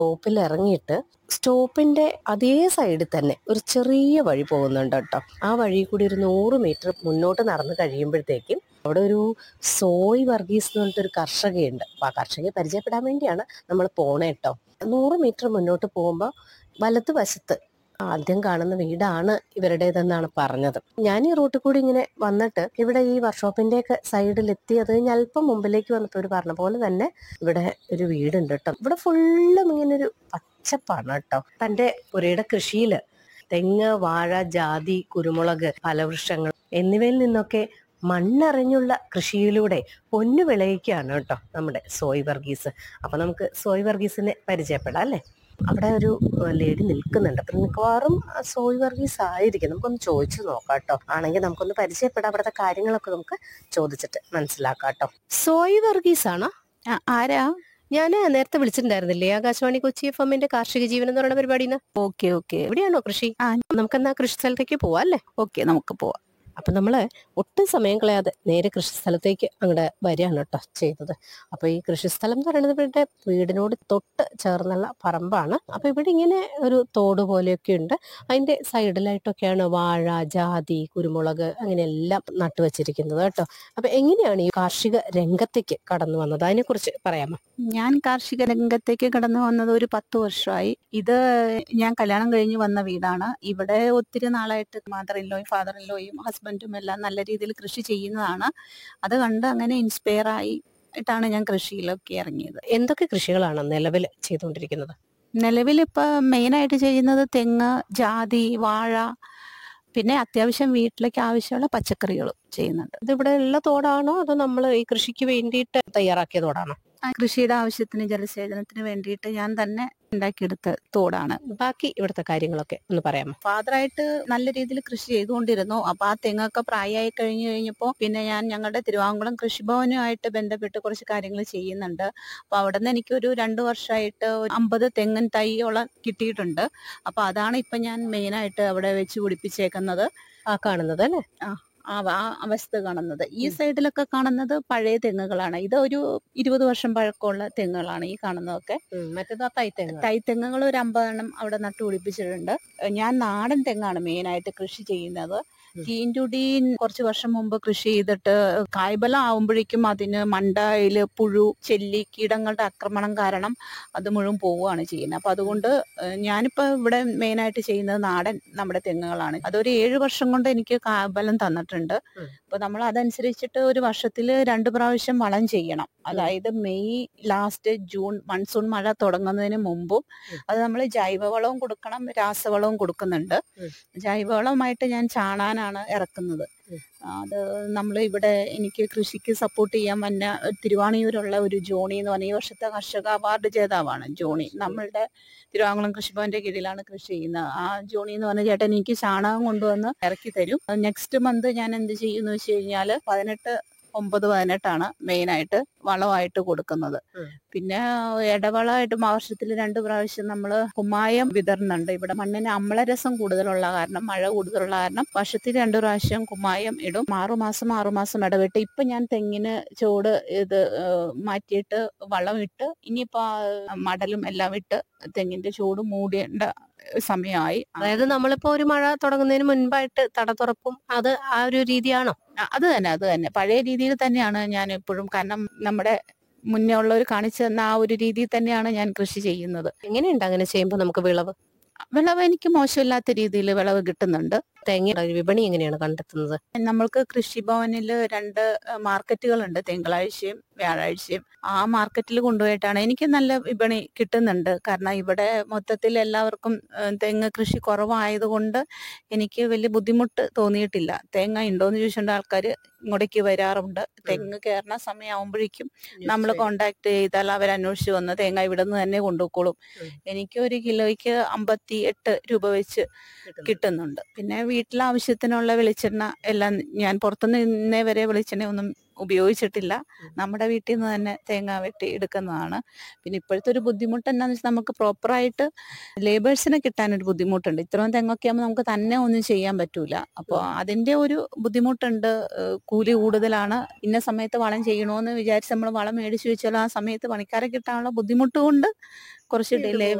സ്റ്റോപ്പിൽ ഇറങ്ങിയിട്ട് സ്റ്റോപ്പിന്റെ അതേ സൈഡിൽ തന്നെ ഒരു ചെറിയ വഴി പോകുന്നുണ്ട് കേട്ടോ ആ വഴി കൂടി ഒരു നൂറ് മീറ്റർ മുന്നോട്ട് നടന്ന് കഴിയുമ്പോഴത്തേക്കും അവിടെ ഒരു സോയ് വർഗീസ് എന്ന് പറഞ്ഞിട്ടൊരു കർഷകയുണ്ട് അപ്പൊ ആ കർഷകയെ പരിചയപ്പെടാൻ വേണ്ടിയാണ് നമ്മൾ പോണേ കേട്ടോ നൂറ് മീറ്റർ മുന്നോട്ട് പോകുമ്പോൾ വലത്ത് വശത്ത് ആദ്യം കാണുന്ന വീടാണ് ഇവരുടേതെന്നാണ് പറഞ്ഞത് ഞാൻ ഈ റൂട്ടിൽ കൂടി ഇങ്ങനെ വന്നിട്ട് ഇവിടെ ഈ വർക്ക്ഷോപ്പിന്റെ ഒക്കെ സൈഡിൽ എത്തി അത് കഴിഞ്ഞ് അല്പം മുമ്പിലേക്ക് വന്നപ്പോൾ ഇവർ പറഞ്ഞ പോലെ തന്നെ ഇവിടെ ഒരു വീടുണ്ട് കേട്ടോ ഇവിടെ ഫുള്ളും ഇങ്ങനെ ഒരു പച്ചപ്പാണ് കേട്ടോ തന്റെ പുരയുടെ കൃഷിയില് തെങ്ങ് വാഴ ജാതി കുരുമുളക് ഫലവൃക്ഷങ്ങൾ എന്നിവയിൽ നിന്നൊക്കെ മണ്ണറിഞ്ഞുള്ള കൃഷിയിലൂടെ പൊന്നു വിളയിക്കുകയാണ് കേട്ടോ നമ്മുടെ സോയ് വർഗീസ് അപ്പൊ നമുക്ക് സോയ് വർഗീസിനെ പരിചയപ്പെടാം അല്ലേ അവിടെ ഒരു ലേഡി നിൽക്കുന്നുണ്ട് അപ്പൊ മിക്കവാറും ആ സോയ് വർഗീസ് ആയിരിക്കും നമുക്കൊന്ന് ചോദിച്ചു നോക്കാം കേട്ടോ ആണെങ്കിൽ നമുക്കൊന്ന് പരിചയപ്പെടാം അവിടുത്തെ കാര്യങ്ങളൊക്കെ നമുക്ക് ചോദിച്ചിട്ട് മനസ്സിലാക്കാം കേട്ടോ സോയ് വർഗീസ് ആണോ ആ, ആരാ ഞാൻ നേരത്തെ വിളിച്ചിട്ടുണ്ടായിരുന്നില്ലേ ആകാശവാണി കൊച്ചി എഫ് എമ്മിന്റെ കാർഷിക ജീവനം എന്ന് പറയുന്ന പരിപാടിന്ന് ഓക്കെ ഓക്കെ എവിടെയാണോ കൃഷി ആ. നമുക്കെന്നാ കൃഷി സ്ഥലത്തേക്ക് പോവാം അല്ലേ ഓക്കെ നമുക്ക് പോവാം അപ്പൊ നമ്മള് ഒട്ടും സമയം കളയാതെ നേരെ കൃഷിസ്ഥലത്തേക്ക് അങ്ങോട്ട് വരികയാണ് കേട്ടോ ചെയ്തത് അപ്പൊ ഈ കൃഷിസ്ഥലം എന്ന് പറയുന്നത് ഇവരുടെ വീടിനോട് തൊട്ട് ചേർന്നുള്ള പറമ്പാണ് അപ്പൊ ഇവിടെ ഇങ്ങനെ ഒരു തോട് പോലെയൊക്കെ ഉണ്ട് അതിന്റെ സൈഡിലായിട്ടൊക്കെയാണ് വാഴ ജാതി കുരുമുളക് അങ്ങനെ എല്ലാം നട്ടുവച്ചിരിക്കുന്നത് കേട്ടോ അപ്പൊ എങ്ങനെയാണ് ഈ കാർഷിക രംഗത്തേക്ക് കടന്നു വന്നത് അതിനെ കുറിച്ച് പറയാമോ ഞാൻ കാർഷിക രംഗത്തേക്ക് കടന്നു വന്നത് ഒരു പത്ത് വർഷമായി ഇത് ഞാൻ കല്യാണം കഴിഞ്ഞ് വന്ന വീടാണ് ഇവിടെ ഒത്തിരി നാളായിട്ട് മദർ ഇൻലോയും ഫാദർ ഇൻലോയും ഹസ്ബൻഡും എല്ലാം നല്ല രീതിയിൽ കൃഷി ചെയ്യുന്നതാണ് അത് കണ്ട് അങ്ങനെ ഇൻസ്പയർ ആയി ാണ് ഞാൻ കൃഷിയിലൊക്കെ ഇറങ്ങിയത് എന്തൊക്കെ കൃഷികളാണ് നിലവിൽ ചെയ്തുകൊണ്ടിരിക്കുന്നത് നിലവിൽ ഇപ്പൊ മെയിൻ ആയിട്ട് ചെയ്യുന്നത് തെങ്ങ് ജാതി വാഴ പിന്നെ അത്യാവശ്യം വീട്ടിലേക്ക് ആവശ്യമുള്ള പച്ചക്കറികളും ചെയ്യുന്നുണ്ട് ഇതിവിടെ ഉള്ള തോടാണോ അതോ നമ്മൾ ഈ കൃഷിക്ക് വേണ്ടിയിട്ട് തയ്യാറാക്കിയ തോടാണോ ആ കൃഷിയുടെ ആവശ്യത്തിന് ജലസേചനത്തിന് വേണ്ടിയിട്ട് ഞാൻ തന്നെ ഉണ്ടാക്കിയെടുത്ത തോടാണ് ബാക്കി ഇവിടുത്തെ കാര്യങ്ങളൊക്കെ ഒന്ന് പറയാമോ ഫാദറായിട്ട് നല്ല രീതിയിൽ കൃഷി ചെയ്തുകൊണ്ടിരുന്നു അപ്പൊ ആ തെങ്ങൊക്കെ പ്രായമായി കഴിഞ്ഞു കഴിഞ്ഞപ്പോൾ പിന്നെ ഞാൻ ഞങ്ങളുടെ തിരുവാങ്കുളം കൃഷിഭവനുമായിട്ട് ബന്ധപ്പെട്ട് കുറച്ച് കാര്യങ്ങൾ ചെയ്യുന്നുണ്ട് അപ്പൊ അവിടെ നിന്ന് എനിക്കൊരു രണ്ടു വർഷമായിട്ട് ഒരു അമ്പത് തെങ്ങൻ തൈയോളം കിട്ടിയിട്ടുണ്ട് അപ്പൊ അതാണ് ഇപ്പൊ ഞാൻ മെയിനായിട്ട് അവിടെ വെച്ച് പിടിപ്പിച്ചേക്കുന്നത് ആ കാണുന്നത് അല്ലേ ആ വ- ആ അവസ്ഥ കാണുന്നത് ഈ ഉം. സൈഡിലൊക്കെ കാണുന്നത് പഴയ തെങ്ങുകളാണ് ഇത് ഒരു ഇരുപത് വർഷം പഴക്കമുള്ള തെങ്ങുകളാണ് ഈ കാണുന്നതൊക്കെ ഉം, മറ്റേത് ആ തൈത്തെങ്ങ് തൈത്തെങ്ങുകൾ ഒരു അമ്പതെണ്ണം അവിടെ നട്ടുപിടിപ്പിച്ചിട്ടുണ്ട് ഞാൻ നാടൻ തെങ്ങാണ് മെയിനായിട്ട് കൃഷി ചെയ്യുന്നത് ഉം. തീൻറ്റുടീൻ കുറച്ച് വർഷം മുമ്പ് കൃഷി ചെയ്തിട്ട് കായ്ബലം ആവുമ്പോഴേക്കും അതിന് മണ്ടയില് പുഴു ചെല്ലി കീടങ്ങളുടെ ആക്രമണം കാരണം അത് മുഴുവൻ പോവുകയാണ് ചെയ്യുന്നത് അപ്പൊ അതുകൊണ്ട് ഏഹ്, ഞാനിപ്പോ ഇവിടെ മെയിനായിട്ട് ചെയ്യുന്നത് നാടൻ നമ്മുടെ തെങ്ങുകളാണ് അതൊരു ഏഴ് വർഷം കൊണ്ട് എനിക്ക് കായ്ബലം തന്നിട്ടുണ്ട് ഉം. അപ്പൊ നമ്മൾ അതനുസരിച്ചിട്ട് ഒരു വർഷത്തിൽ രണ്ട് പ്രാവശ്യം വളം ചെയ്യണം അതായത് മെയ് ലാസ്റ്റ് ജൂൺ മൺസൂൺ മഴ തുടങ്ങുന്നതിന് മുമ്പും ഉം. അത് നമ്മൾ ജൈവവളവും കൊടുക്കണം രാസവളവും കൊടുക്കുന്നുണ്ട് ഉം. ജൈവവളമായിട്ട് ഞാൻ ചാണാനാണ് ഇറക്കുന്നത് ഉം. അത് നമ്മൾ ഇവിടെ എനിക്ക് കൃഷിക്ക് സപ്പോർട്ട് ചെയ്യാൻ വന്ന തിരുവാണിയൂരുള്ള ഒരു ജോണി എന്ന് പറഞ്ഞ ഈ വർഷത്തെ കർഷക അവാർഡ് ജേതാവാണ് ജോണി നമ്മളുടെ തിരുവാങ്കുളം കൃഷിഭവന്റെ കീഴിലാണ് കൃഷി ചെയ്യുന്നത് ആ ജോണി എന്ന് പറഞ്ഞ ചേട്ടൻ എനിക്ക് ചാണകം കൊണ്ടുവന്ന് ഇറക്കി തരും നെക്സ്റ്റ് മന്ത് ഞാൻ എന്ത് ചെയ്യുന്നു വെച്ച് കഴിഞ്ഞാൽ പതിനെട്ട് ഒമ്പത് പതിനെട്ടാണ് മെയിനായിട്ട് വളമായിട്ട് കൊടുക്കുന്നത് ഉം. പിന്നെ ഇടവളമായിട്ട് വർഷത്തിൽ രണ്ട് പ്രാവശ്യം നമ്മൾ കുമ്മായം വിതരണുണ്ട് ഇവിടെ മണ്ണിന് അമ്ലരസം കൂടുതലുള്ള കാരണം മഴ കൂടുതലുള്ള കാരണം വർഷത്തിൽ രണ്ട് പ്രാവശ്യം കുമ്മായം ഇടും ആറുമാസം ആറുമാസം ഇടവിട്ട് ഇപ്പൊ ഞാൻ തെങ്ങിന് ചോട് ഇത് ഏഹ്, മാറ്റിയിട്ട് വളം ഇട്ട് ഇനിയിപ്പോ ആ മടലും എല്ലാം ഇട്ട് തെങ്ങിന്റെ ചോട് മൂടേണ്ട സമയമായി അതായത് നമ്മളിപ്പോ ഒരു മഴ തുടങ്ങുന്നതിന് മുൻപായിട്ട് തടത്തുറപ്പും അത് ആ ഒരു രീതിയാണോ ആ, അത് തന്നെ അത് തന്നെ പഴയ രീതിയിൽ തന്നെയാണ് ഞാൻ എപ്പോഴും കാരണം നമ്മുടെ മുന്നേ ഉള്ളവർ കാണിച്ചു തന്ന ആ ഒരു രീതിയിൽ തന്നെയാണ് ഞാൻ കൃഷി ചെയ്യുന്നത് എങ്ങനെയുണ്ട് അങ്ങനെ ചെയ്യുമ്പോൾ നമുക്ക് വിളവ് വിളവ് എനിക്ക് മോശമില്ലാത്ത രീതിയിൽ വിളവ് കിട്ടുന്നുണ്ട് തേങ്ങയുടെ ഒരു വിപണി എങ്ങനെയാണ് കണ്ടെത്തുന്നത് നമ്മൾക്ക് കൃഷിഭവനിൽ രണ്ട് മാർക്കറ്റുകളുണ്ട് തിങ്കളാഴ്ചയും വ്യാഴാഴ്ചയും ആ മാർക്കറ്റിൽ കൊണ്ടുപോയിട്ടാണ് എനിക്ക് നല്ല വിപണി കിട്ടുന്നുണ്ട് കാരണം ഇവിടെ മൊത്തത്തിൽ എല്ലാവർക്കും ഏഹ്, തെങ്ങ് കൃഷി കുറവായതുകൊണ്ട് എനിക്ക് വലിയ ബുദ്ധിമുട്ട് തോന്നിയിട്ടില്ല തേങ്ങ ഉണ്ടോന്ന് ചോദിച്ചുകൊണ്ട് ആൾക്കാർ ഇങ്ങോട്ടേക്ക് വരാറുണ്ട് തെങ്ങ് കയറുന്ന സമയമാകുമ്പോഴേക്കും നമ്മൾ കോണ്ടാക്ട് ചെയ്താൽ അവർ അന്വേഷിച്ച് വന്ന് തേങ്ങ ഇവിടെ നിന്ന് തന്നെ കൊണ്ടുപോയിക്കോളും ഉം. എനിക്ക് ഒരു കിലോയ്ക്ക് അമ്പത്തി എട്ട് രൂപ വെച്ച് കിട്ടുന്നുണ്ട് പിന്നെ വീട്ടിലെ ആവശ്യത്തിനുള്ള വെളിച്ചെണ്ണ എല്ലാം ഞാൻ പുറത്തുനിന്ന് ഇന്നേ വരെ വെളിച്ചെണ്ണ ഒന്നും ഉപയോഗിച്ചിട്ടില്ല നമ്മുടെ വീട്ടിൽ നിന്ന് തന്നെ തേങ്ങ വെട്ടി എടുക്കുന്നതാണ് പിന്നെ ഇപ്പോഴത്തെ ഒരു ബുദ്ധിമുട്ട് എന്നാന്ന് വെച്ചാൽ നമുക്ക് പ്രോപ്പറായിട്ട് ലേബേഴ്സിനെ കിട്ടാനൊരു ബുദ്ധിമുട്ടുണ്ട് ഇത്രയും തെങ്ങൊക്കെ ആകുമ്പോൾ നമുക്ക് തന്നെ ഒന്നും ചെയ്യാൻ പറ്റൂല അപ്പോൾ അതിന്റെ ഒരു ബുദ്ധിമുട്ടുണ്ട് ഏഹ് കൂലി കൂടുതലാണ് ഇന്ന സമയത്ത് വളം ചെയ്യണമെന്ന് വിചാരിച്ച് നമ്മൾ വളം മേടിച്ചു വെച്ചാൽ ആ സമയത്ത് പണിക്കാരെ കിട്ടാനുള്ള ബുദ്ധിമുട്ട് കൊണ്ട് കുറച്ച് ഡിലേ